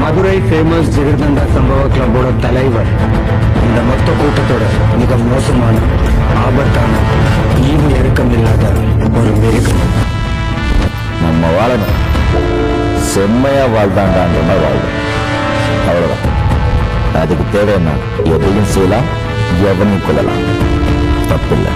Madurai famous jigarthanda சம்பவ கிளப்போட தலைவர் இந்த மொத்த கூட்டத்தோட மிக மோசமான ஆபத்தான ஈவு இறக்கம் இல்லாத ஒரு மிருகம் நம்ம வாழணும் செம்மையா வாழ்ந்தாண்டான்ற மாதிரி வாழணும் அவ்வளவுதான் அதுக்கு தேவை என்ன எதையும் செய்யலாம் எவனையும் கொள்ளலாம் தப்பில்லை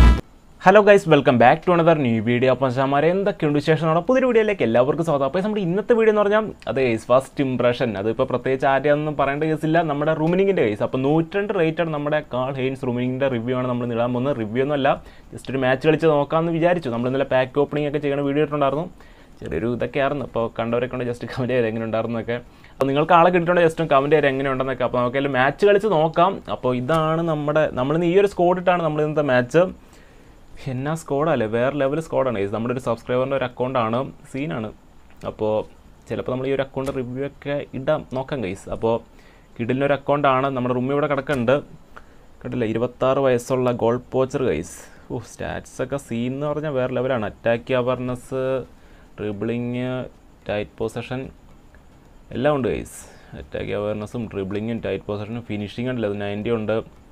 hello guys welcome back to another new video അപ്പം ചാമാരെ എന്തൊക്കെയുണ്ട് വിശേഷമാണ് പുതിയൊരു വീഡിയോയിലേക്ക് എല്ലാവർക്കും സ്വാഗതം അപ്പോൾ നമ്മുടെ ഇന്നത്തെ വീഡിയോ എന്ന് പറഞ്ഞാൽ അത് ഗൈസ് ഫസ്റ്റ് ഇംപ്രഷൻ അതിപ്പോൾ പ്രത്യേകിച്ച് ആരെയൊന്നും പറയേണ്ട കേസില്ല നമ്മുടെ റൂമിനിങ്ങിൻ്റെ കേസ് അപ്പോൾ നൂറ്റിരണ്ട് റേറ്റാണ് നമ്മുടെ കാൾ ഹെയിൻസ് റൂമിനിങ്ങിൻ്റെ റിവ്യൂ ആണ് നമ്മൾ ഇടാൻ പോകുന്നത് റിവ്യൂ ഒന്നും അല്ല ജസ്റ്റ് ഒരു മാച്ച് കളിച്ച് നോക്കാമെന്ന് വിചാരിച്ചു നമ്മൾ ഇന്നലെ പാക്ക് ഓപ്പണിംഗ് ഒക്കെ ചെയ്യണ വീഡിയോ ഇട്ടുണ്ടായിരുന്നു ചെറിയൊരു ഇതൊക്കെയായിരുന്നു അപ്പോൾ കണ്ടവരൊക്കെ ഉണ്ട് ജസ്റ്റ് കമൻറ്റ് ചെയ്ത് എങ്ങനെ ഉണ്ടായിരുന്നൊക്കെ അപ്പോൾ നിങ്ങൾക്ക് ആളെ കിട്ടിയിട്ടുണ്ടെങ്കിൽ ജസ്റ്റ് കമൻറ്റ് ചെയ്ത് എങ്ങനെ ഉണ്ടെന്നൊക്കെ അപ്പോൾ നമുക്ക് മാച്ച് കളിച്ച് നോക്കാം അപ്പോൾ ഇതാണ് നമ്മുടെ നമ്മളിന്ന് ഈ ഒരു സ്കോഡ് ഇട്ടാണ് നമ്മൾ ഇന്നത്തെ മാച്ച് എന്നാ സ്കോഡല്ലേ വേറെ ലെവൽ സ്കോഡാണ് ഇത് നമ്മുടെ ഒരു സബ്സ്ക്രൈബറിൻ്റെ ഒരു അക്കൗണ്ടാണ് സീനാണ് അപ്പോൾ ചിലപ്പോൾ നമ്മൾ ഈ ഒരു അക്കൗണ്ട് റിവ്യൂ ഒക്കെ ഇടാം നോക്കാം ഗൈസ് അപ്പോൾ കിഡിലിൻ്റെ ഒരു അക്കൗണ്ടാണ് നമ്മുടെ റൂമിൽ ഇവിടെ കിടക്കുന്നുണ്ട് കണ്ടില്ല ഇരുപത്താറ് വയസ്സുള്ള ഗോൾ പോച്ചർ ഗൈസ് ഓ സ്റ്റാറ്റ്സ് ഒക്കെ സീൻ എന്ന് പറഞ്ഞാൽ വേറെ ലെവലാണ് attack awareness dribbling tight possession എല്ലാം ഉണ്ട് ഗൈസ് അറ്റാക്ക് അവയർനെസ്സും ഡ്രിബിളിങ്ങും ടൈറ്റ് പൊസിഷനും ഫിനിഷിംഗ് ഉണ്ടല്ലോ അത് നയൻറ്റി ഉണ്ട്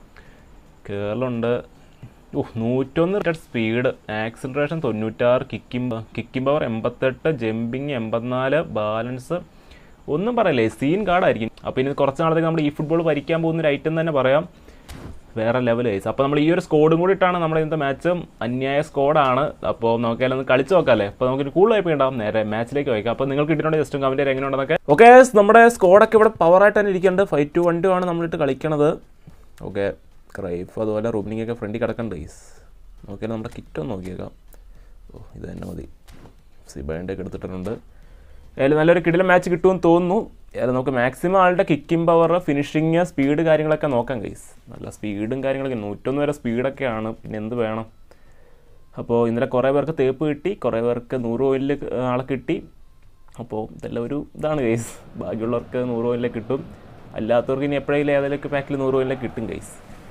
കേരളുണ്ട് ഓ നൂറ്റൊന്ന് റേറ്റഡ് സ്പീഡ് ആക്സിലറേഷൻ തൊണ്ണൂറ്റാറ് കിക്കിംഗ് കിക്കിംഗ് പവർ എൺപത്തെട്ട് ജമ്പിങ് എൺപത്തിനാല് ബാലൻസ് ഒന്നും പറയില്ലേ സീൻ കാർഡായിരിക്കും അപ്പോൾ ഇനി കുറച്ച് നാളത്തേക്ക് നമ്മൾ ഈ ഫുട്ബോൾ ഭരിക്കാൻ പോകുന്ന ഒരു ഐറ്റം തന്നെ പറയാം വേറെ ലെവൽ കേസ് അപ്പോൾ നമ്മൾ ഈ ഒരു സ്കോഡും കൂടി ഇട്ടാണ് നമ്മുടെ ഇന്നത്തെ മാച്ച് അന്യായ സ്കോഡാണ് അപ്പോൾ നമുക്ക് ഒന്ന് കളിച്ച് നോക്കാമല്ലേ അപ്പോൾ നമുക്ക് കൂടുതൽ ആയി ഉണ്ടാവും നേരെ മാച്ചിലേക്ക് വയ്ക്കാം അപ്പോൾ നിങ്ങൾക്ക് ഇട്ടിട്ടുണ്ട് ജസ്റ്റ് കമൻറ്റ് ചെയ്യാൻ എങ്ങനെ ഉണ്ടെന്നൊക്കെ ഓക്കെ നമ്മുടെ സ്കോഡൊക്കെ ഇവിടെ പവറായിട്ട് തന്നെ ഇരിക്കുന്നുണ്ട് ഫൈവ് ടു വൺ ടു ആണ് നമ്മളിട്ട് കളിക്കണത് ഓക്കെ ക്രൈഫ് അതുപോലെ റൂമിനിങ് ഒക്കെ ഫ്രണ്ടിൽ കിടക്കുന്നുണ്ട് ഗൈസ് നോക്കിയാൽ നമ്മുടെ കിറ്റ് ഒന്ന് നോക്കിയേക്കാം ഓ ഇത് തന്നെ മതി സിബൈൻ്റെ ഒക്കെ എടുത്തിട്ടുണ്ട് ഏതായാലും നല്ലൊരു കിടില മാച്ച് കിട്ടുമെന്ന് തോന്നുന്നു ഏതായാലും നമുക്ക് മാക്സിമം ആളുടെ കിക്കിംഗ് പവർ ഫിനിഷിങ് സ്പീഡ് കാര്യങ്ങളൊക്കെ നോക്കാം ഗൈസ് നല്ല സ്പീഡും കാര്യങ്ങളൊക്കെ നൂറ്റൊന്ന് വരെ സ്പീഡൊക്കെയാണ് പിന്നെ എന്ത് വേണം അപ്പോൾ ഇന്നലെ കുറേ പേർക്ക് തേപ്പ് കിട്ടി കുറേ പേർക്ക് നൂറ് ഓയിലിൽ ആളെ കിട്ടി അപ്പോൾ ഇതെല്ലാം ഒരു ഇതാണ് ഗൈസ് ബാക്കിയുള്ളവർക്ക് നൂറ് ഓയിലിൽ കിട്ടും അല്ലാത്തവർക്ക് ഇനി എപ്പോഴെങ്കിലും ഏതെങ്കിലുമൊക്കെ പാക്കിൽ നൂറ് ഓയിലിൽ കിട്ടും ഗൈസ്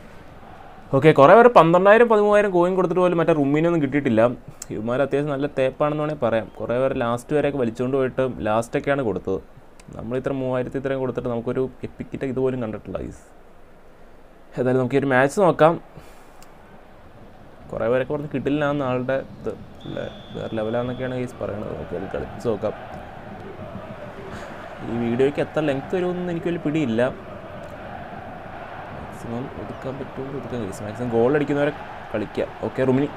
ഓക്കെ കുറേ പേര് പന്ത്രണ്ടായിരം പതിമൂവായിരം കോയിൻ കൊടുത്തിട്ട് പോലും മറ്റേ റൂമിനൊന്നും കിട്ടിയിട്ടില്ല ഇവന്മാർ അത്യാവശ്യം നല്ല തേപ്പാണെന്ന് വേണമെങ്കിൽ പറയാം കുറേ പേര് ലാസ്റ്റ് വരെയൊക്കെ വലിച്ചുകൊണ്ട് പോയിട്ട് ലാസ്റ്റൊക്കെയാണ് കൊടുത്തത് നമ്മൾ ഇത്ര മൂവായിരത്തി ഇത്രയും കൊടുത്തിട്ട് നമുക്കൊരു എപ്പിക്കിറ്റ് ഇതുപോലും കണ്ടിട്ടില്ല ഗൈസ് ഏതായാലും നമുക്ക് ഈ ഒരു മാച്ച് നോക്കാം കുറേ പേരൊക്കെ പറഞ്ഞ് കിട്ടില്ല എന്ന ആളുടെ ഇത് അല്ല വേറെ ലെവലാന്നൊക്കെയാണ് ഗൈസ് പറയണത് നമുക്ക് അത് കളിച്ച് നോക്കാം ഈ വീഡിയോയ്ക്ക് എത്ര ലെങ്ത് വരുമെന്ന് എനിക്ക് വലിയ പിടിയില്ല മാക്സിമം ഒതുക്കാൻ പറ്റുമെങ്കിൽ ഒതുക്കാൻ കഴിയും മാക്സിമം ഗോൾ അടിക്കുന്നവരെ കളിക്കുക ഓക്കെ റുമിനി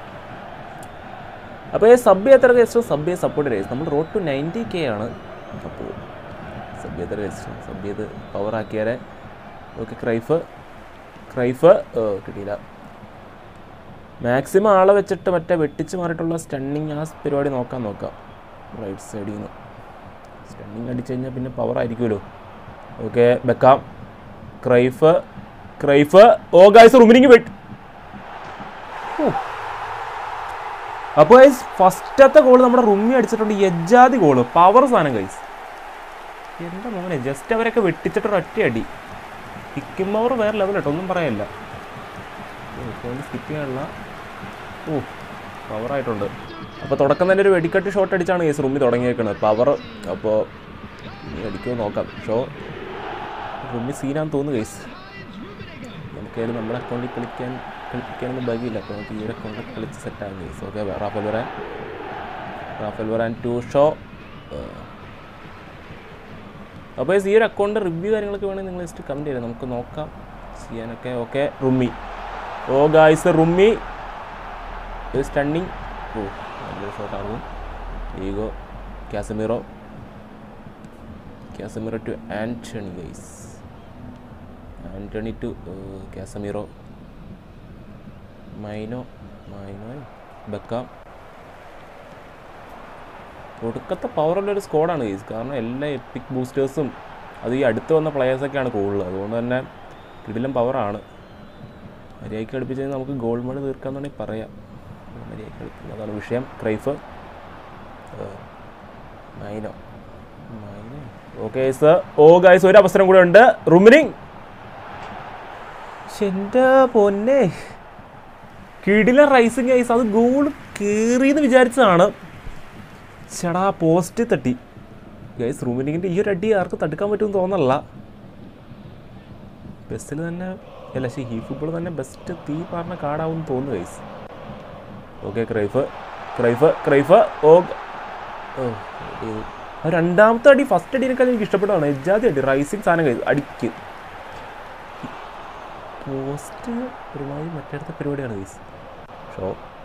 അപ്പോൾ ഈ സബ് എത്ര ഗസ്റ്റ് സബ് ചെയ്ത് സപ്പോർട്ട് ചെയ്ത് നമ്മൾ റോഡ് ടു നയൻറ്റി കെ ആണ് അപ്പോൾ സബ് ചെയ്ത ഗസ്റ്റ് സബ് ചെയ്ത് പവർ ആക്കിയാരെ ഓക്കെ ക്രൈഫ് ക്രൈഫ് കിട്ടിയില്ല മാക്സിമം ആളെ വെച്ചിട്ട് മറ്റേ വെട്ടിച്ച് മാറിയിട്ടുള്ള സ്റ്റണ്ണിങ് ആ പരിപാടി നോക്കാൻ നോക്കാം റൈറ്റ് സൈഡിൽ നിന്ന് സ്റ്റണ്ണിങ് അടിച്ചു കഴിഞ്ഞാൽ പിന്നെ പവർ ആയിരിക്കുമല്ലോ ഓക്കെ വെക്കാം ക്രൈഫ് ക്രൈഫ് ഓ ഗൈസ് റൂമിനിങ് വെട്ടി അപ്പോൾ ഗൈസ് ഫസ്റ്റത്തെ ഗോൾ നമ്മുടെ റൂമി അടിച്ചിട്ടുണ്ട് യജാതി ഗോള് പവർ സാധനം ഗൈസ് എൻ്റെ മോനെ ജസ്റ്റ് അവരൊക്കെ വെട്ടിച്ചിട്ട് ഒറ്റ അടി കിക്കിംഗ് പവർ വേറെ ലെവൽ കേട്ടോ ഒന്നും പറയാനില്ല സ്കിപ്പ് ചെയ്യാനുള്ള ഓ പവറായിട്ടുണ്ട് അപ്പോൾ തുടക്കം തന്നെ ഒരു വെടിക്കട്ട് ഷോട്ട് അടിച്ചാണ് ഗൈസ് റൂമിൽ തുടങ്ങിയേക്കുന്നത് പവർ അപ്പോൾ ഇനി അടിക്കുമോ നോക്കാം ഷോ റൂമിൽ സീനാന്ന് തോന്നുന്നു ഗൈസ് നമുക്കായാലും നമ്മുടെ അക്കൗണ്ടിൽ കളിക്കാൻ കളിപ്പിക്കാനൊന്നും ഭാഗ്യമില്ല അപ്പോൾ നമുക്ക് ഈ ഒരു അക്കൗണ്ടിൽ കളിച്ച് സെറ്റാകും guys okay Raphael Varane Raphael Varane to Shaw അപ്പോൾ ഈ ഒരു അക്കൗണ്ട് റിവ്യൂ കാര്യങ്ങളൊക്കെ വേണമെങ്കിൽ നിങ്ങൾ ജസ്റ്റ് കമൻറ്റ് ചെയ്യാം നമുക്ക് നോക്കാം ചെയ്യാനൊക്കെ ഓക്കെ റുമ്മി ഓ ഗായ്സ് റുമ്മി ഒരു സ്റ്റണ്ണിങ് ഓ നല്ലൊരു ഷോട്ടായിരുന്നു ഈഗോ Casemiro Casemiro to Antony guys Antony to Casemiro Mainoo Mainoo Beckham ഒടുക്കത്തെ പവറുള്ള ഒരു സ്ക്വാഡാണ് ഗൈസ് കാരണം എല്ലാ എപ്പിക് ബൂസ്റ്റേഴ്സും അത് ഈ അടുത്ത് വന്ന പ്ലെയേഴ്സൊക്കെയാണ് കൂടുതൽ അതുകൊണ്ട് തന്നെ കിടിലം പവറാണ് മര്യാദയ്ക്ക് കളിപ്പിച്ച് കഴിഞ്ഞാൽ നമുക്ക് ഗോൾഡ് മെഡൽ തീർക്കാമെന്നുണ്ടെങ്കിൽ പറയാം മര്യാദയ്ക്ക് കളിക്കുന്നത് അതാണ് വിഷയം Cruyff Mainoo Mainoo okay sir ഓ ഗൈസ് ഒരു അവസരം കൂടെ ഉണ്ട് റുമിനിങ് എൻ്റെ പൊന്നെ കിടില റൈസിങ് ഐസ് അത് ഗോൾ കയറിയെന്ന് വിചാരിച്ചതാണ് ചേടാ പോസ്റ്റ് തട്ടി ഗൈസ് റൂമിനിങ്ങിൻ്റെ ഈ ഒരു അടി ആർക്കും തടുക്കാൻ പറ്റുമെന്ന് തോന്നല്ല ബസ്സിൽ തന്നെ അല്ല ശരി ഈ ഫുട്ബോൾ തന്നെ ബെസ്റ്റ് തീ പറഞ്ഞ കാർഡാവും തോന്നുന്നു guys okay Cruyff Cruyff Cruyff ഓ ഓ, ഇത്. ആ രണ്ടാമത്തെ അടി ഫസ്റ്റ് അടിനേക്കാൾ എനിക്ക് ഇഷ്ടപ്പെട്ടതാണ് എജാതി അടി റൈസിങ് സാധനം കഴിച്ചു അടിക്ക് പോസ്റ്റ് ഒരുമാതിരി മറ്റടുത്ത പരിപാടിയാണ് guys Shaw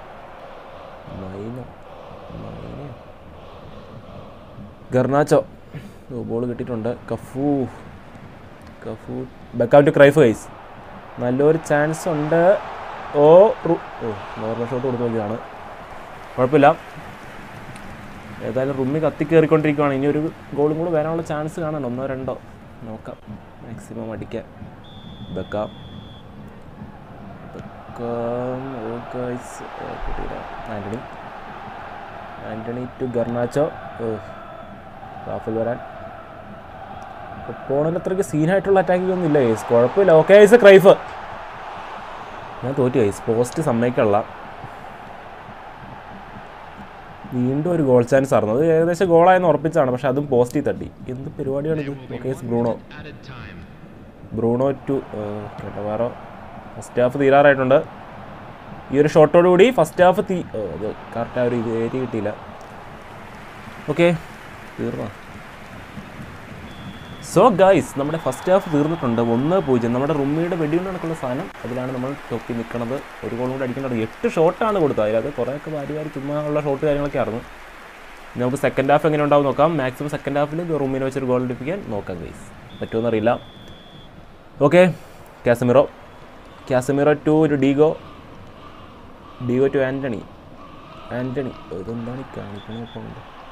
Mainoo Mainoo Garnacho ball കിട്ടിയിട്ടുണ്ട് Cafu Cafu Beckham to Cruyff guys നല്ലൊരു ചാൻസ് ഉണ്ട് ഓ റു ഓ നോർമൽ ഷോട്ട് കൊടുത്തു നോക്കിയതാണ് കുഴപ്പമില്ല ഏതായാലും റൂമിൽ കത്തി കയറിക്കൊണ്ടിരിക്കുകയാണ് ഇനി ഒരു ഗോളും കൂടെ വരാനുള്ള ചാൻസ് കാണണം ഒന്നോ രണ്ടോ നോക്കാം മാക്സിമം അടിക്കാൻ ബെക്കാം ബെക്കാം ഓ ഗൈസ് കിട്ടിയില്ല Antony Antony to Garnacho Raphael Varane opponent അത്രയ്ക്ക് സീനായിട്ടുള്ള അറ്റാക്കിംഗ് ഒന്നും ഇല്ല ഗൈസ് കുഴപ്പമില്ല ഓക്കെ ഗൈസ് ക്രൈഫ് ഞാൻ തോറ്റു ഗൈസ് പോസ്റ്റ് സമ്മതിക്കല്ല വീണ്ടും ഒരു ഗോൾ ചാൻസ് ആയിരുന്നു അത് ഏകദേശം ഗോളായെന്ന് ഉറപ്പിച്ചാണ് പക്ഷെ അതും പോസ്റ്റിൽ തട്ടി എന്ത് പരിപാടിയാണ് ഇത് ഓക്കെ ബ്രൂണോ ബ്രൂണോ ടു വേറെ ഫസ്റ്റ് ഹാഫ് തീരാറായിട്ടുണ്ട് ഈ ഒരു ഷോട്ടോടുകൂടി ഫസ്റ്റ് ഹാഫ് തീ ഓ, അത് കറക്റ്റ് ആ ഒരു ഇത് ഏരി കിട്ടിയില്ല ഓക്കെ തീർന്നോ സോ ഗൈസ് നമ്മുടെ ഫസ്റ്റ് ഹാഫ് തീർന്നിട്ടുണ്ട് ഒന്ന് പൂജ്യം നമ്മുടെ റുമ്മിയുടെ വെടിയുണ്ട് കണക്കുള്ള സാധനം അതിലാണ് നമ്മൾ തൊപ്പി നിൽക്കുന്നത് ഒരു ഗോളും കൂടെ അടിക്കേണ്ടത് എട്ട് ഷോട്ടാണ് കൊടുത്തത് അതിലത് കുറേയൊക്കെ വാരി വാരി ചുമ്മാ ഉള്ള ഷോട്ട് കാര്യങ്ങളൊക്കെ ആയിരുന്നു ഇനി നമുക്ക് സെക്കൻഡ് ഹാഫ് എങ്ങനെ ഉണ്ടാവും നോക്കാം മാക്സിമം സെക്കൻഡ് ഹാഫിൽ റൂമിനെ വെച്ചൊരു ഗോൾ അടിപ്പിക്കാൻ നോക്കാം ഗൈസ് പറ്റുമെന്ന് അറിയില്ല ഓക്കെ കാസമിറോ കാസമിറോ ടു ഒരു Diego Diego to Antony Antony ഇതെന്താണ് ഈ കാണിക്കണത് ഇപ്പം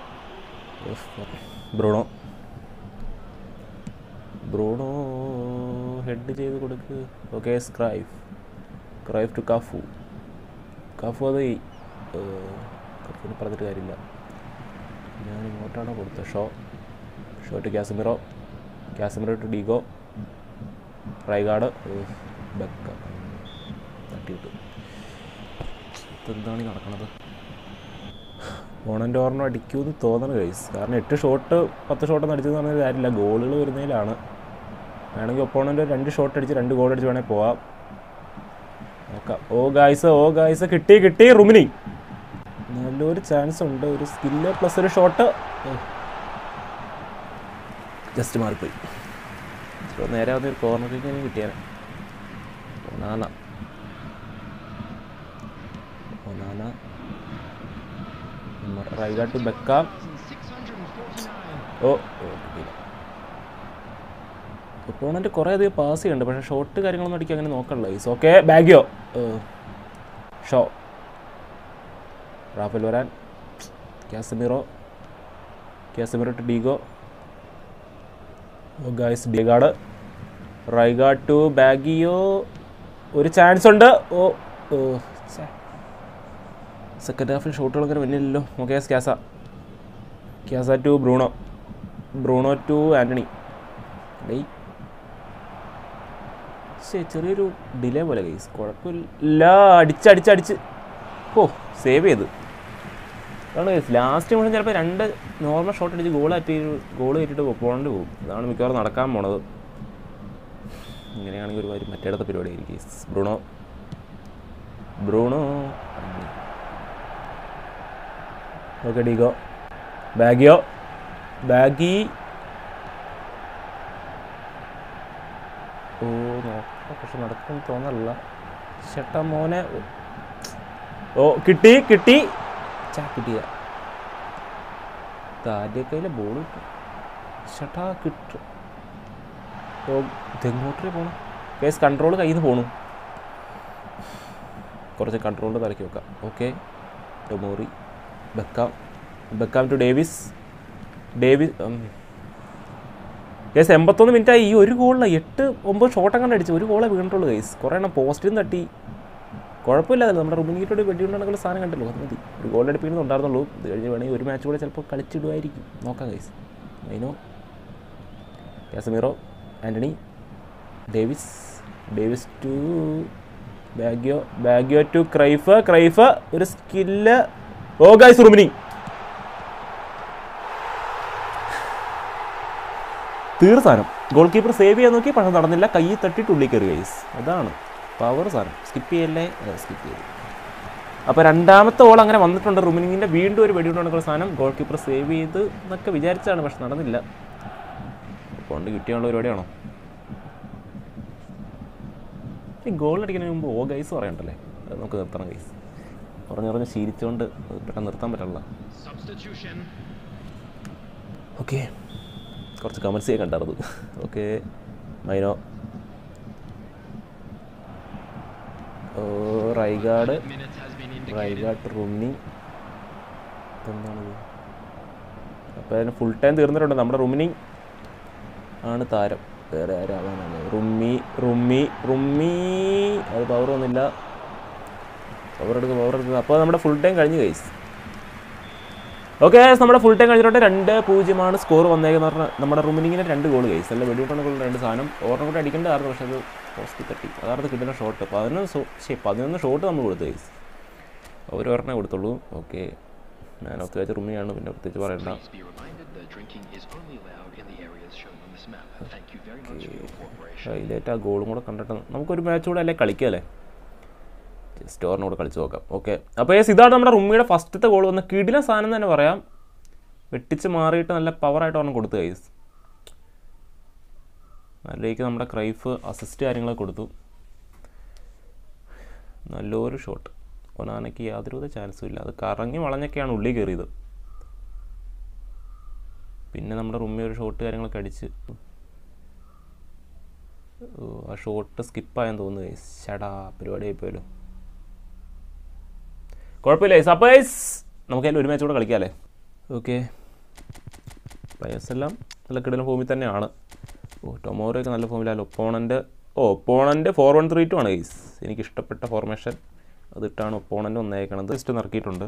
ബ്രൂണോ ബ്രൂണോ ഹെഡ് ചെയ്ത് കൊടുക്ക് okay Cruyff Cruyff to Cafu Cafu അത് കഫുവിന് പറഞ്ഞിട്ട് കാര്യമില്ല ഞാൻ ഇങ്ങോട്ടാണ് കൊടുത്തത് Shaw Shaw to Casemiro Casemiro to Diego Rijkaard ബെക്ക തട്ടിയിട്ട് ഇതെന്താണ് ഈ നടക്കണത് ഓണൻ്റെ ഓർമ്മ അടിക്കുമെന്ന് തോന്നണം ഗൈസ് കാരണം എട്ട് ഷോട്ട് പത്ത് ഷോട്ടൊന്നും അടിച്ചെന്ന് പറഞ്ഞ കാര്യമില്ല ഗോളുകൾ വരുന്നതിലാണ് വേണമെങ്കിൽ ഒപ്പോണൻ്റ് രണ്ട് ഷോട്ട് അടിച്ച് രണ്ട് ഗോൾ അടിച്ച് വേണമെങ്കിൽ പോവാം നോക്കാം ഓ ഗായ്സ് ഓ ഗായ്സ് കിട്ടി കിട്ടി റുമിനി നല്ലൊരു ചാൻസ് ഉണ്ട് ഒരു സ്കില്ല് പ്ലസ് ഒരു ഷോട്ട് ജസ്റ്റ് മാറിപ്പോയി ഇപ്പൊ നേരെ വന്ന ഒരു കോർണർ കിക്ക് കിട്ടിയാനെ ഒനാന ഒനാന റൈഗ ടു ബെക്കാം ഓ ഓ, കിട്ടിയില്ല ഒപ്പോണൻ്റ് കുറേ അധികം പാസ് ചെയ്യുന്നുണ്ട് പക്ഷേ ഷോട്ട് കാര്യങ്ങളൊന്നും അടിക്കാൻ അങ്ങനെ നോക്കണില്ല ഈസ് okay Baggio Shaw Raphael Varane Casemiro Casemiro to Diego ഓ ഗായ്സ് ഡിഗാഡ് റൈഗ ടു ബാഗിയോ ഒരു ചാൻസ് ഉണ്ട് ഓ ഓ സെക്കൻഡ് ഹാഫിൽ ഷോട്ടുകളൊക്കെ വരുന്നില്ലല്ലോ ഓക്കെ ക്യാസ ക്യാസ to Bruno Bruno to Antony ഡേയ് ശേ ചെറിയൊരു ഡിലേ പോലെ ഗൈസ് കുഴപ്പമില്ല അടിച്ചടിച്ചടിച്ച് ഓ സേവ് ചെയ്ത് അതാണ് ഗൈസ് ലാസ്റ്റ് മുഴുവൻ ചിലപ്പോൾ രണ്ട് നോർമൽ ഷോട്ട് അടിച്ച് ഗോൾ ആറ്റി ഗോൾ കയറ്റിട്ട് പോകേണ്ടി പോകും ഇതാണ് മിക്കവാറും നടക്കാൻ പോണത് ഇങ്ങനെയാണെങ്കിൽ ഒരുമാതിരി മറ്റേടത്തെ പരിപാടി ആയിരിക്കും guys Bruno Bruno okay Diego Baggio ബാഗി ഓ നോക്കാം പക്ഷെ നടക്കും തോന്നല്ല ചേട്ടാ മോനെ ഓ കിട്ടി കിട്ടി ചാ കിട്ടിയ ആദ്യമൊക്കെ ബോൾ കിട്ടും ചേട്ടാ കിട്ടും ഓ ഇതെങ്ങോട്ടേ പോണം കേസ് കൺട്രോൾ കയ്യിൽ നിന്ന് പോണു കുറച്ച് കൺട്രോളിൻ്റെ തലക്കി വെക്കാം ഓക്കെ ഡൊമോറി Beckham Beckham to Davies Davies guys എൺപത്തൊന്ന് മിനിറ്റ് ആയി ഈ ഒരു ഗോളിൽ എട്ട് ഒമ്പത് ഷോട്ട് അങ്ങനെ അടിച്ചു ഒരു ഗോളെ വീണിട്ടുള്ളൂ ഗൈസ് കുറേ എണ്ണം പോസ്റ്റിലും തട്ടി കുഴപ്പമില്ല അതല്ല നമ്മുടെ റൂമിങ്ങിട്ടോട് വെടിയുണ്ടെന്നുള്ള സാധനം കണ്ടല്ലോ അത് മതി ഒരു ഗോൾ അടിപ്പിക്കുന്നുണ്ടായിരുന്നുള്ളൂ ഇത് കഴിഞ്ഞ് വേണമെങ്കിൽ ഒരു മാച്ച് കൂടെ ചിലപ്പോൾ കളിച്ചിടുമായിരിക്കും നോക്കാം guys Mainoo Casemiro Antony Davies Davies to Baggio Baggio to Cruyff Cruyff ഒരു സ്കില്ല് ഓ ഗൈസ് റുമിനി തീർ സാധനം ഗോൾ കീപ്പർ സേവ് ചെയ്യാൻ നോക്കി പക്ഷെ നടന്നില്ല കൈ തട്ടിയിട്ട് ഉള്ളിൽ കയറി ഗൈസ് അതാണ് പവർ സാധനം സ്കിപ്പ് ചെയ്യല്ലേ സ്കിപ്പ് ചെയ്തു അപ്പോൾ രണ്ടാമത്തെ ഓൾ അങ്ങനെ വന്നിട്ടുണ്ട് റുമിനിങ്ങിൻ്റെ വീണ്ടും ഒരു വെടിയുണ്ടാക്കുന്ന സാധനം ഗോൾ കീപ്പർ സേവ് ചെയ്ത് എന്നൊക്കെ വിചാരിച്ചാണ് പക്ഷെ നടന്നില്ല കൊണ്ട് കിട്ടിയുള്ള പരിപാടിയാണോ ഈ ഗോൾ അടിക്കുന്നതിന് മുമ്പ് ഓ ഗൈസ് പറയണ്ടല്ലേ അത് നമുക്ക് നിർത്തണം ഗൈസ് പറഞ്ഞ് പറഞ്ഞ് ശീലിച്ചുകൊണ്ട് അത് പെട്ടെന്ന് നിർത്താൻ പറ്റില്ല ഓക്കെ കുറച്ച് കമൻസ് ചെയ്യാൻ കണ്ടായിരുന്നു ഓക്കെ മൈനോ ഓ റൈഗാഡ് റൈഗാഡ് റുമ്മി എന്താണിത് അപ്പോൾ അതിന് ഫുൾ ടൈം തീർന്നിട്ടുണ്ട് നമ്മുടെ റുമിനി ആണ് താരം വേറെ ആരാവാനാണ് റുമ്മി റുമ്മി റുമ്മി അത് പവർ ഒന്നുമില്ല പവർ എടുക്കുക പവർ എടുക്കുക അപ്പോൾ നമ്മുടെ ഫുൾ ടൈം കഴിഞ്ഞ് കൈസ് ഓക്കെ നമ്മുടെ ഫുൾ ടൈം കഴിഞ്ഞിട്ട് രണ്ട് പൂജ്യമാണ് സ്കോർ വന്നേക്കെന്ന് പറഞ്ഞാൽ നമ്മുടെ റൂമിനിങ്ങിന് രണ്ട് ഗോൾ കൈസ് അല്ല വെടിവിട്ടുള്ള രണ്ട് സാധനം ഓർമ്മ കൂടെ അടിക്കേണ്ടതായിരുന്നു പക്ഷേ അത് പോസ്റ്റ് തട്ടി അതായിരുന്നു കിട്ടുന്ന ഷോട്ട് പതിനൊന്ന് ഷോ ശരി പതിനൊന്ന് ഷോട്ട് നമ്മൾ കൊടുത്തു കൈസ് ഒരു ഒരെണ്ണേ കൊടുത്തുള്ളൂ ഓക്കെ ഞാൻ ഒത്തു വെച്ച റൂമിയാണ് പിന്നെ പ്രത്യേകിച്ച് പറയണ്ട Please be reminded that drinking is only allowed in the areas shown on this map. Thank you very much for your cooperation. Highlight ആ ഗോളും കൂടെ കണ്ടിട്ട് നമുക്കൊരു മാച്ച് കൂടെ അല്ലേ കളിക്കല്ലേ ജസ്റ്റ് ഓറിനും കൂടെ കളിച്ച് നോക്കാം ഓക്കെ അപ്പോൾ യെസ് ഇതാണ് നമ്മുടെ റുമ്മിയുടെ ഫസ്റ്റത്തെ ഗോൾ വന്ന കിടില സാധനം തന്നെ പറയാം വെട്ടിച്ച് മാറിയിട്ട് നല്ല പവറായിട്ട് ഒരെണ്ണം കൊടുത്തു കൈസ് നല്ലേക്ക് നമ്മുടെ ക്രൈഫ് അസിസ്റ്റ് കാര്യങ്ങളൊക്കെ കൊടുത്തു നല്ലൊരു ഷോട്ട് ഒനാനയ്ക്ക് യാതൊരുവിധ ചാൻസും ഇല്ല അത് കറങ്ങി വളഞ്ഞൊക്കെയാണ് ഉള്ളിൽ കയറിയത് പിന്നെ നമ്മുടെ റൂമിൽ ഒരു ഷോട്ട് കാര്യങ്ങളൊക്കെ അടിച്ച് ഓ, ആ ഷോട്ട് സ്കിപ്പായെന്ന് തോന്നുന്നു ഗൈസ് ചേടാ പരിപാടി ആയിപ്പോയല്ലോ കുഴപ്പമില്ല ഗൈസ് അപ്പോൾ ഗൈസ് നമുക്ക് അതിൽ ഒരു മാച്ച് കൂടെ കളിക്കാം അല്ലേ ഓക്കെ പ്ലേയേഴ്സ് എല്ലാം നല്ല കിടന്ന ഫോമിൽ തന്നെയാണ് ഓ ടൊമോറൊക്കെ നല്ല ഫോമിലല്ലോ ഒപ്പോണൻ്റ് ഓ opponent four one three two ആണ് ഗൈസ് എനിക്ക് ഇഷ്ടപ്പെട്ട ഫോർമേഷൻ അതിട്ടാണ് ഒപ്പോണൻ്റ് ഒന്നേക്കണത് ജസ്റ്റ് നിറക്കിയിട്ടുണ്ട്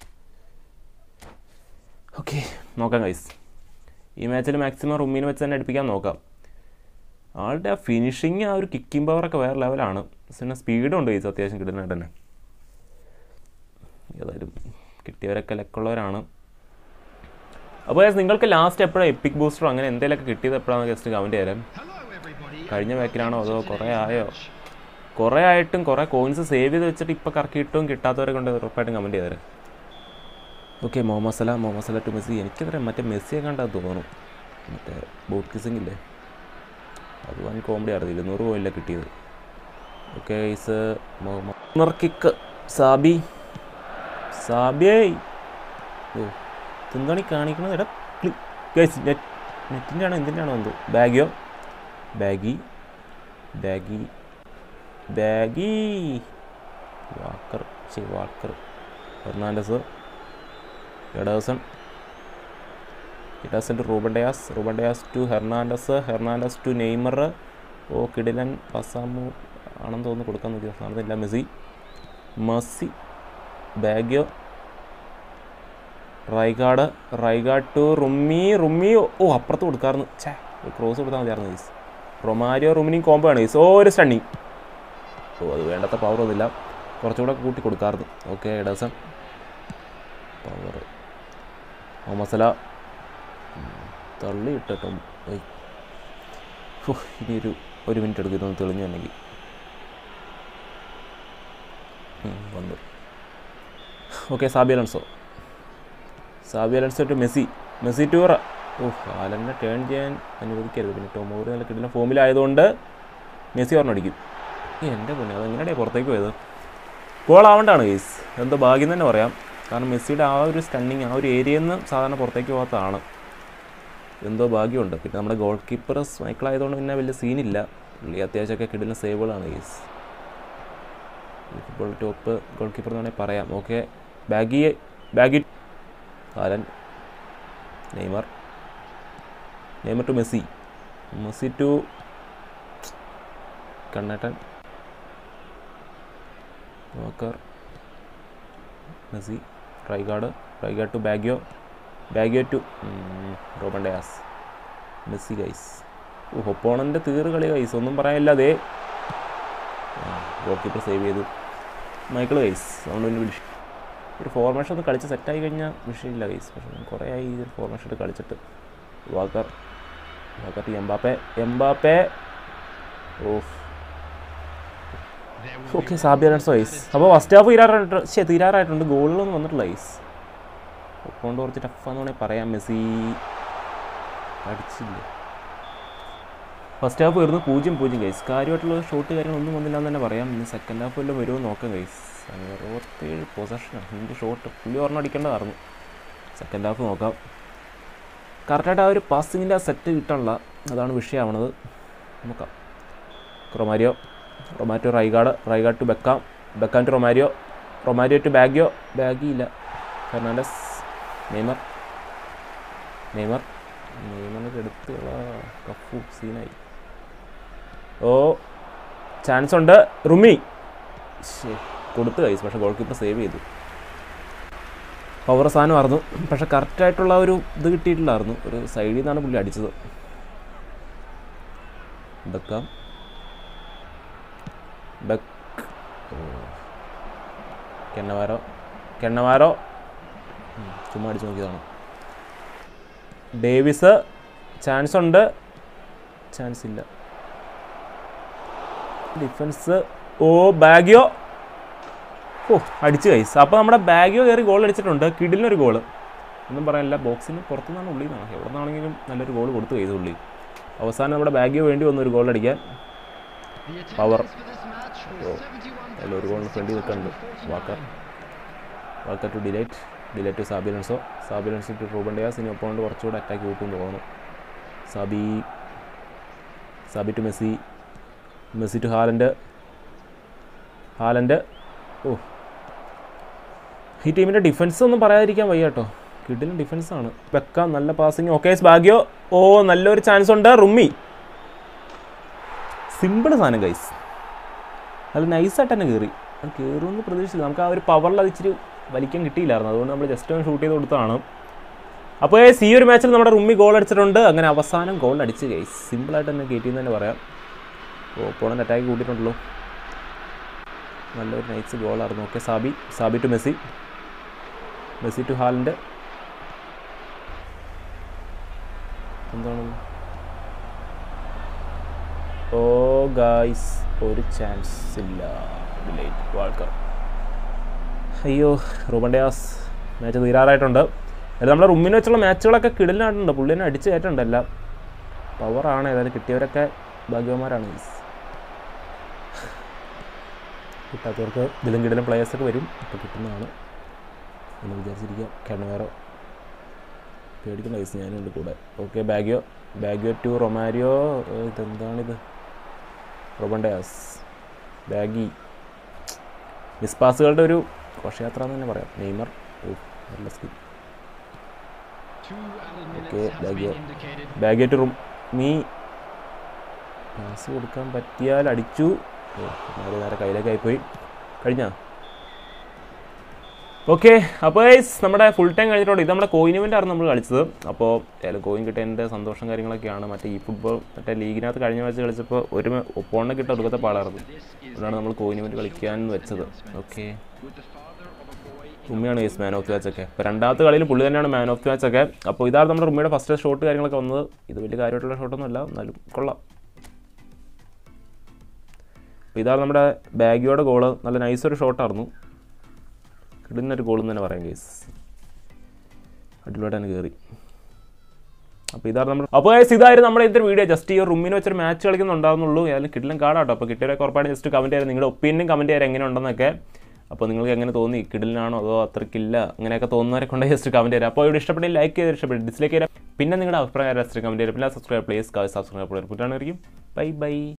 ഓക്കെ നോക്കാം ഗൈസ് ഈ മാച്ചിൽ മാക്സിമം റൂമിന് വെച്ച് തന്നെ അടുപ്പിക്കാൻ നോക്കാം ആളുടെ ആ ഫിനിഷിങ് ആ ഒരു കിക്കിംഗ് പവറൊക്കെ വേറെ ലെവലാണ് പിന്നെ സ്പീഡും ഉണ്ട് ഗൈസ് അത്യാവശ്യം കിട്ടുന്നതായിട്ട് തന്നെ ഏതായാലും കിട്ടിയവരൊക്കെ ലക്കുള്ളവരാണ് അപ്പോൾ guys, നിങ്ങൾക്ക് ലാസ്റ്റ് എപ്പോഴാണ് എപ്പിക് ബൂസ്റ്ററോ അങ്ങനെ എന്തെങ്കിലുമൊക്കെ കിട്ടിയത് എപ്പോഴാണെന്ന് ജസ്റ്റ് കമൻറ്റ് ചെയ്യാം കഴിഞ്ഞ ബാക്കിലാണോ അതോ കുറേ ആയോ കുറേ ആയിട്ടും കുറേ കോയിൻസ് സേവ് ചെയ്ത് വെച്ചിട്ട് ഇപ്പോൾ കറക്കിയിട്ടും കിട്ടാത്തവരെ കൊണ്ട് ഉറപ്പായിട്ടും കമൻറ്റ് ചെയ്തേരെ okay Mohamed Salah Mohamed Salah to Messi എനിക്കറിയാം മറ്റേ മെസ്സിയെ കണ്ടാൽ തോന്നുന്നു മറ്റേ ബോട്ട് കിസിംഗ് ഇല്ലേ അത് വൻ കോമഡി ആയിരുന്നു ഇരുന്നൂറ് പോയില്ല കിട്ടിയത് ഓക്കെ ഐസ് മുഹമ്മദ് കിക്ക് സാബി സാബിയേ ഓ എന്താണ് ഈ കാണിക്കുന്നത് എടാ ഗൈസ് നെറ്റ് നെറ്റിൻ്റെ ആണോ എന്തിൻ്റെ ആണോ എന്തോ ബാഗിയോ ബാഗി ബാഗി ബാഗി വാക്കർ ശരി Walker Fernandes Ederson Ederson to Ruben Dias Ruben Dias to Hernandez Hernandez to Neymar ഓ കിടിലൻ പസാമു ആണെന്ന് തോന്നുന്നു കൊടുക്കാൻ നോക്കി നടന്നില്ല Messi Messi Baggio Rijkaard Rijkaard to റുമ്മി റുമ്മി ഓ അപ്പുറത്ത് കൊടുക്കാറുണ്ട് ഛേ ഒരു ക്രോസ് കൊടുത്താൽ മതിയായിരുന്നു ഗൈസ് റൊമാരിയോ റുമിനിയും കോമ്പോ ആണ് ഗൈസ് ഓ ഒരു സ്റ്റണ്ണിങ് ഓ അത് വേണ്ടത്ര പവർ ഒന്നുമില്ല കുറച്ചുകൂടെ കൂട്ടി കൊടുക്കാറുണ്ട് ഓക്കെ എഡേഴ്സൺ പവർ ഓ മസല തള്ളി ഇട്ടോ ഇനി ഒരു ഒരു മിനിറ്റ് എടുക്കും ഇതൊന്ന് തെളിഞ്ഞു വന്നെങ്കിൽ ഉം, വന്നു okay Xabi Alonso Xabi Alonso to Messi Messi to റ ഓ ഹാലനെ ടേൺ ചെയ്യാൻ അനുവദിക്കരുത് പിന്നെ ടൊമോറി നല്ല കിട്ടുന്ന ഫോമിലായതുകൊണ്ട് മെസ്സി ഒരെണ്ണടിക്കും ഈ എൻ്റെ പൊന്നെ അതെങ്ങനെയാണ് പുറത്തേക്ക് പോയത് ഗോൾ ആവേണ്ടാണ് കേസ് എന്തോ ഭാഗ്യം തന്നെ പറയാം കാരണം മെസ്സിയുടെ ആ ഒരു സ്റ്റണ്ണിങ് ആ ഒരു ഏരിയയിൽ നിന്ന് സാധാരണ പുറത്തേക്ക് പോകാത്തതാണ് എന്തോ ഭാഗ്യമുണ്ട് പിന്നെ നമ്മുടെ ഗോൾ കീപ്പർ മൈക്കിൾ ആയതുകൊണ്ട് പിന്നെ വലിയ സീനില്ല പുള്ളി അത്യാവശ്യമൊക്കെ കിടുന്ന സേവുകളാണ് കേസ് ഫുട്ബോൾ ടോപ്പ് ഗോൾ കീപ്പർ എന്ന് വേണമെങ്കിൽ പറയാം ഓക്കെ ബാഗി ബാഗി Haaland Neymar Neymar to Messi Messi to കണ്ണേട്ടൻ Walker Messi Rijkaard Rijkaard to Baggio Baggio to Ruben Dias Messi guys ഓ ഒപ്പോണൻ്റെ തീറ് കളി ഗൈസ് ഒന്നും പറയാനില്ല അതേ ഗോൾ കീപ്പർ സേവ് ചെയ്തു മൈക്കിൾ ഗൈസ് അതുകൊണ്ട് പിന്നെ വിളിച്ചു ഒരു ഫോർമേഷൻ ഒന്ന് കളിച്ച് സെറ്റായി കഴിഞ്ഞാൽ വിഷയമില്ല ഗൈസ് പക്ഷേ ഞാൻ കുറേ ആയി ഈ ഒരു ഫോർമേഷൻ കളിച്ചിട്ട് വാക്കർ നോക്കട്ടെ Mbappe Mbappe off okay Xabi Alonso ഐസ് അപ്പോൾ ഫസ്റ്റ് ഹാഫ് തീരാറായിട്ട് ശരി തീരാറായിട്ടുണ്ട് ഗോളിലൊന്നും വന്നിട്ടില്ല ഐസ് കൊണ്ട് കുറച്ച് ടഫാന്ന് വേണമെങ്കിൽ പറയാം മെസ്സി അടിച്ചില്ല ഫസ്റ്റ് ഹാഫ് വരുന്നു പൂജ്യം പൂജ്യം ഗൈസ് കാര്യമായിട്ടുള്ള ഷോട്ട് കാര്യങ്ങളൊന്നും വന്നില്ല എന്ന് തന്നെ പറയാം ഇനി സെക്കൻഡ് ഹാഫ് വല്ലതും വരുമോ നോക്കാം ഗൈസ് അറുപത്തേഴ് പൊസഷനാണ് എൻ്റെ ഷോട്ട് പുള്ളി ഒരെണ്ണം അടിക്കേണ്ടതായിരുന്നു സെക്കൻഡ് ഹാഫ് നോക്കാം കറക്റ്റായിട്ട് ആ ഒരു പാസിങ്ങിൻ്റെ ആ സെറ്റ് കിട്ടാനുള്ള അതാണ് വിഷയമാവണത് നോക്കാം Romario Romario Rijkaard Rijkaard to Beckham Beckham to Romario Romario to Baggio ബാഗി ഇല്ല ഫെർണാണ്ടസ് നെയ്മർ നെയ്മർ നെയ്മറിൻ്റെ എടുത്തുള്ള കഫു സീനായി ഓ ചാൻസ് ഉണ്ട് റുമി ശ്ശേ, കൊടുത്തു കൈസ് പക്ഷേ ഗോൾ കീപ്പർ സേവ് ചെയ്തു പവർ സാധനമായിരുന്നു പക്ഷെ കറക്റ്റായിട്ടുള്ള ഒരു ഇത് കിട്ടിയിട്ടില്ലായിരുന്നു ഒരു സൈഡിൽ നിന്നാണ് പുള്ളി അടിച്ചത് ബെക്കാം ബെക്ക് കെണ്ണവാരോ കെണ്ണവാരോ ഉം, ചുമ്മാ അടിച്ചു നോക്കിയതാണ് ഡേവിസ് ചാൻസ് ഉണ്ട് ചാൻസ് ഇല്ല ഡിഫൻസ് ഓ ബാഗിയോ ഓ അടിച്ചു കൈസ് അപ്പോൾ നമ്മുടെ ബാഗിയോ കയറി ഗോൾ അടിച്ചിട്ടുണ്ട് കിഡിലിനൊരു ഗോള് ഒന്നും പറയാനില്ല ബോക്സിന് പുറത്തുനിന്നാണ് ഉള്ളിൽ നിന്നാണ് എവിടെ നിന്നാണെങ്കിലും നല്ലൊരു ഗോൾ കൊടുത്തു കൈസ് ഉള്ളി അവസാനം നമ്മുടെ ബാഗിയോ വേണ്ടി വന്നു ഒരു ഗോൾ അടിക്കാൻ പവർ ഓ അതിൽ ഒരു ഗോളിന് ഫ്രണ്ടിൽ നിൽക്കുന്നുണ്ട് Walker Walker to de Ligt de Ligt to Xabi Alonso Xabi Alonso to Ruben Dias ഇനി ഒപ്പം കുറച്ചുകൂടെ അറ്റാക്ക് കൂട്ടും തോന്നുന്നു Xabi Xabi to Messi Messi to Haaland Haaland ഓ ഈ ടീമിൻ്റെ ഡിഫൻസ് ഒന്നും പറയാതിരിക്കാൻ വയ്യ കേട്ടോ കിഡിലും ഡിഫൻസാണ് വെക്കാം നല്ല പാസിങ് ഓക്കെ ഭാഗ്യോ ഓ നല്ലൊരു ചാൻസ് ഉണ്ട് റുമ്മി സിമ്പിൾ സാധനം ഗൈസ് നല്ല നൈസായിട്ട് തന്നെ കയറി അത് കയറുമെന്ന് പ്രതീക്ഷിച്ചില്ല നമുക്ക് ആ ഒരു പവറിൽ അത് ഇച്ചിരി വലിക്കാൻ കിട്ടിയില്ലായിരുന്നു അതുകൊണ്ട് നമ്മൾ ജസ്റ്റ് ഒന്ന് ഷൂട്ട് ചെയ്ത് കൊടുത്തതാണ് അപ്പോൾ ഗൈസ് ഈ ഒരു മാച്ചിൽ നമ്മുടെ റുമ്മി ഗോൾ അടിച്ചിട്ടുണ്ട് അങ്ങനെ അവസാനം ഗോൾ അടിച്ച് ഗൈസ് സിമ്പിളായിട്ട് തന്നെ കയറ്റിയെന്ന് തന്നെ പറയാം ഓപ്പോണൻ്റ് അറ്റാക്ക് കൂട്ടിയിട്ടുണ്ടല്ലോ നല്ലൊരു നൈസ് ഗോളായിരുന്നു okay Xabi Xabi to Messi Messi to Haaland എന്താണ് ഓ ഗായ്സ് ഒരു ചാൻസ് ഇല്ല ഡിലേറ്റ് വാൾക്കർ അയ്യോ റൂബൻ ഡയാസ് മാച്ച് തീരാറായിട്ടുണ്ട് അത് നമ്മുടെ റൂമിന് വെച്ചുള്ള മാച്ചുകളൊക്കെ കിടലിനായിട്ടുണ്ട് പുള്ളിനെ അടിച്ച് കയറ്റുണ്ട് എല്ലാം പവറാണ് ഏതായാലും കിട്ടിയവരൊക്കെ ഭാഗ്യവന്മാരാണ് ഗൈസ് കിട്ടാത്തവർക്ക് ഇതിലും കിടലും പ്ലേയേഴ്സൊക്കെ വരും അപ്പോൾ കിട്ടുന്നതാണ് എന്ന് വിചാരിച്ചിരിക്കാം കെണവേറോ പേടിക്കുന്ന വയസ്സ് ഞാനുണ്ട് കൂടെ okay Baggio Baggio to Romario ഏ, ഇതെന്താണിത് റൊബണ്ടയാസ് ബാഗി മിസ് പാസുകളുടെ ഒരു ഘോഷയാത്ര എന്ന് തന്നെ പറയാം നെയ്മർ ഓ നല്ല skill okay Baggio Baggio to റൂം മീ പാസ് കൊടുക്കാൻ പറ്റിയാൽ അടിച്ചു ഓ നേരെ നേരെ കയ്യിലേക്കായി പോയി കഴിഞ്ഞാ ഓക്കെ അപ്പോൾ ഗൈസ് നമ്മുടെ ഫുൾ ടൈം കഴിഞ്ഞിട്ടുണ്ട് ഇത് നമ്മുടെ കോയിൻ ഇവൻ്റ് ആയിരുന്നു നമ്മൾ കളിച്ചത് അപ്പോൾ ഏതായാലും കോയിൻ കിട്ടിയതിൻ്റെ സന്തോഷം കാര്യങ്ങളൊക്കെയാണ് മറ്റേ ഈ ഫുട്ബോൾ മറ്റേ ലീഗിനകത്ത് കഴിഞ്ഞ മാച്ച് കളിച്ചപ്പോൾ ഒരു ഒപ്പോണിനെ കിട്ടാൻ ഒടുക്കത്തെ പാടായിരുന്നു അതുകൊണ്ടാണ് നമ്മൾ കോയിൻ ഇവൻ്റ് കളിക്കാൻ വെച്ചത് ഓക്കെ ഉമ്മയാണ് guys man of the match ഒക്കെ അപ്പോൾ രണ്ടാമത്തെ കളിയിൽ പുള്ളി തന്നെയാണ് മാൻ ഓഫ് ദി മാച്ച് ഒക്കെ അപ്പോൾ ഇതാണ് നമ്മുടെ ഉമ്മയുടെ ഫസ്റ്റ് ഷോട്ട് കാര്യങ്ങളൊക്കെ വന്നത് ഇത് വലിയ കാര്യമായിട്ടുള്ള ഷോട്ടൊന്നും അല്ല എന്നാലും കൊള്ളാം അപ്പോൾ ഇതാണ് നമ്മുടെ ബാഗിയോടെ ഗോള് നല്ല നൈസൊരു ഷോട്ടായിരുന്നു കിടുന്നൊരു ഗോൾ എന്ന് തന്നെ പറയാം കേസ് അടിപൊളിയായിട്ട് തന്നെ കയറി അപ്പോൾ ഇതാണ് നമ്മൾ അപ്പോൾ guys, ഇതായിരുന്നു നമ്മുടെ ഇന്നത്തെ വീഡിയോ ജസ്റ്റ് ഈ റൂമിന് വെച്ചൊരു മാച്ച് കളിക്കുന്നുണ്ടാവുന്നുള്ളൂ ഏതായാലും കിട്ടിലും കാടാട്ടോ അപ്പോൾ കിട്ടിയവരൊക്കെ ഉറപ്പായിട്ട് ജസ്റ്റ് കമൻറ്റ് ചെയ്യാൻ നിങ്ങളുടെ ഒപ്പീനിയൻ കമൻറ്റ് ചെയ്യാൻ എങ്ങനെ ഉണ്ടെന്നൊക്കെ അപ്പോൾ നിങ്ങൾക്ക് എങ്ങനെ തോന്നി കിടിലിനാണോ അതോ അത്രയ്ക്കില്ല അങ്ങനെയൊക്കെ തോന്നുന്നവരെ കൊണ്ട് ജസ്റ്റ് കമൻറ്റ് ചെയ്യാം അപ്പോൾ ഇവിടെ ഇഷ്ടപ്പെട്ടില്ല ലൈക്ക് ചെയ്ത് ഇഷ്ടപ്പെട്ട് ഡിസ്ലൈക്ക് ചെയ്യാം പിന്നെ നിങ്ങളുടെ അഭിപ്രായം ജസ്റ്റ് കമൻറ്റ് ചെയ്യാം പിന്നെ സബ്സ്ക്രൈബ് പ്ലേസ് സബ്സ്ക്രൈബ് പുറ്റാണിരിക്കും ബൈ ബൈ